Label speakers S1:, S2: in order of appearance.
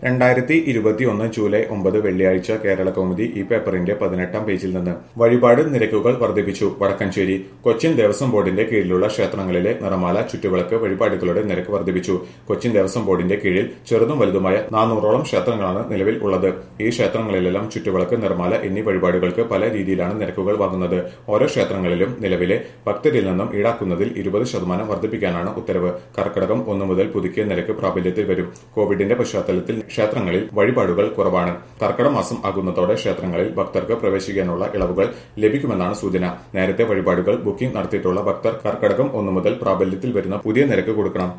S1: രണ്ടായിരത്തി ഇരുപത്തിയൊന്ന് ജൂലൈ ഒമ്പത് വെള്ളിയാഴ്ച കേരള കൗമുദി ഈ പേപ്പറിന്റെ പതിനെട്ടാം പേജിൽ നിന്ന് വഴിപാട് നിരക്കുകൾ വർദ്ധിപ്പിച്ചു വടക്കഞ്ചേരി കൊച്ചിൻ ദേവസ്വം ബോർഡിന്റെ കീഴിലുള്ള ക്ഷേത്രങ്ങളിലെ നിറമാല ചുറ്റുവിളക്ക് വഴിപാടുകളുടെ നിരക്ക് വർദ്ധിപ്പിച്ചു കൊച്ചിൻ ദേവസ്വം ബോർഡിന്റെ കീഴിൽ ചെറുതും വലുതുമായ നാനൂറോളം ക്ഷേത്രങ്ങളാണ് നിലവിൽ ഉള്ളത് ഈ ക്ഷേത്രങ്ങളിലെല്ലാം ചുറ്റുവിളക്ക് നിറമാല എന്നീ വഴിപാടുകൾക്ക് പല രീതിയിലാണ് നിരക്കുകൾ വാങ്ങുന്നത് ഓരോ ക്ഷേത്രങ്ങളിലും നിലവിലെ ഭക്തരിൽ നിന്നും ഈടാക്കുന്നതിൽ ഇരുപത് ശതമാനം വർദ്ധിപ്പിക്കാനാണ് ഉത്തരവ് കർക്കടകം ഒന്നു മുതൽ പുതുക്കിയ നിരക്ക് പ്രാബല്യത്തിൽ വരും കോവിഡിന്റെ പശ്ചാത്തലത്തിൽ ക്ഷേത്രങ്ങളിൽ വഴിപാടുകൾ കുറവാണ് കർക്കട മാസം ആകുന്നതോടെ ക്ഷേത്രങ്ങളിൽ ഭക്തർക്ക് പ്രവേശിക്കാനുള്ള ഇളവുകൾ ലഭിക്കുമെന്നാണ് സൂചന നേരത്തെ വഴിപാടുകൾ ബുക്കിംഗ് നടത്തിയിട്ടുള്ള ഭക്തർ കർക്കടകം ഒന്നു മുതൽ പ്രാബല്യത്തിൽ വരുന്ന പുതിയ നിരക്ക് കൊടുക്കണം